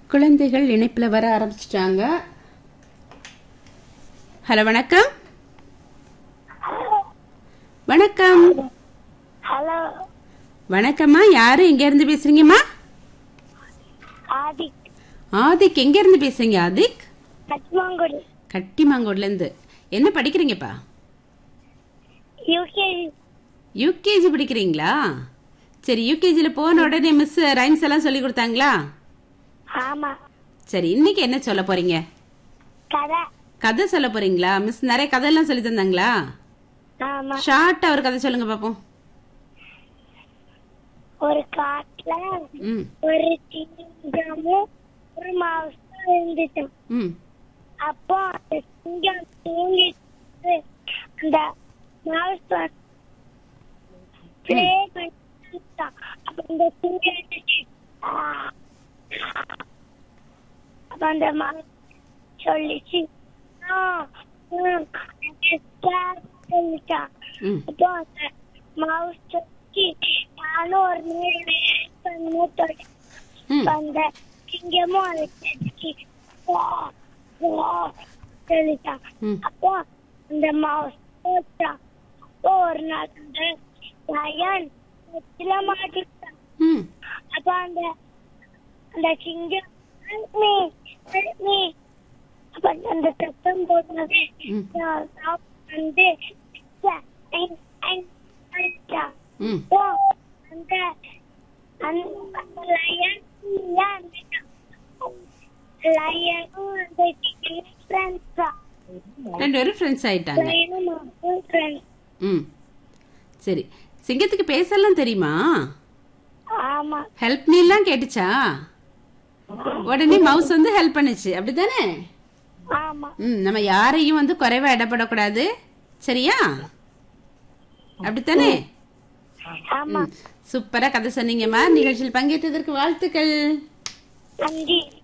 குழந்தைகள் இணைப்புல வர ஆரம்பிச்சிட்டாங்க ஹலோ வணக்கம் வணக்கம் ஹலோ வணக்கம்மா யாரு எங்க இருந்து பேசுறீங்கம்மா ஆதிக் ஆதிக் எங்க இருந்து பேசுறீங்க ஆதிக் பத்மாங்குடி கட்டிமாங்கோட்ல இருந்து என்ன படிக்கிறீங்கப்பா யூகேஜி யூகேஜி படிக்கிறீங்களா சரி யூகேஜில போன உடனே மிஸ் ரைம்ஸ் எல்லாம் சொல்லி கொடுத்தாங்களா ஆமா சரி இன்னைக்கு என்ன சொல்ல போறீங்க கதை கதை சொல்ல போறீங்களா மிஸ் நிறைய கதையெல்லாம் சொல்லி தந்தாங்களா ஆமா ஷார்ட்டா ஒரு கதை சொல்லுங்க பாப்போம் ஒரு காட்டுல ம் ஒரு சிங்கமும் ஒரு மவுசும் இருந்துச்சாம் ம் அப்போ அந்த சிங்கம் தூங்கிட்டு அந்த மவுஸ் ப்ளே பண்ணிட்டான் அப்ப அந்த சிங்கம் இருந்துச்சு "ஆ." அப்ப அந்த மவுஸ் சொல்லிச்சு "ஆ, ம், எனக்கு scared" சொல்லிட்டான் ம் அப்போ அந்த மவுஸ் சொல்லி நானும் ஒரு நேரம் பண்ண ம் அந்த சிங்கமும் அதை தெரிஞ்சு வா வா சொல்லிட்டான் ம் அப்போ அந்த மவுஸ் போட்டான் அப்போ ஒரு நாள் அந்த லயன் நெத்தில மாட்டிட்டான் ம் அப்போ அந்த அந்த சிங்கம் help me help me அப்ப அந்த சத்தம் போடுறது ம். வந்து ஐ- ஐ- அடிச்சான். ம் அப்போ அந்த அந்த லயன் லயனும் அந்த ஃப்ரெண்ட்ஸ் தான் ரெண்டு பேரும் ஃப்ரெண்ட்ஸ் ஆயிட்டாங்க லயனும் ஃப்ரெண்ட்ஸ் ம் சரி சிங்கத்துக்கு பேசலாம் தெரியுமா ஆமா ஹெல்ப் மீலாம் கேட்டுச்சா உடனே மவுஸ் வந்து ஹெல்ப் பண்ணுச்சு அப்படிதானே ஆமா ம் நம்ம யாரையும் வந்து குறைவா இடப்படக்கூடாது சரியா அப்படித்தானே ஆமா சூப்பரா கதை சொன்னீங்கம்மா நிகழ்ச்சியில் பங்கேற்றதற்கு வாழ்த்துக்கள் நன்றி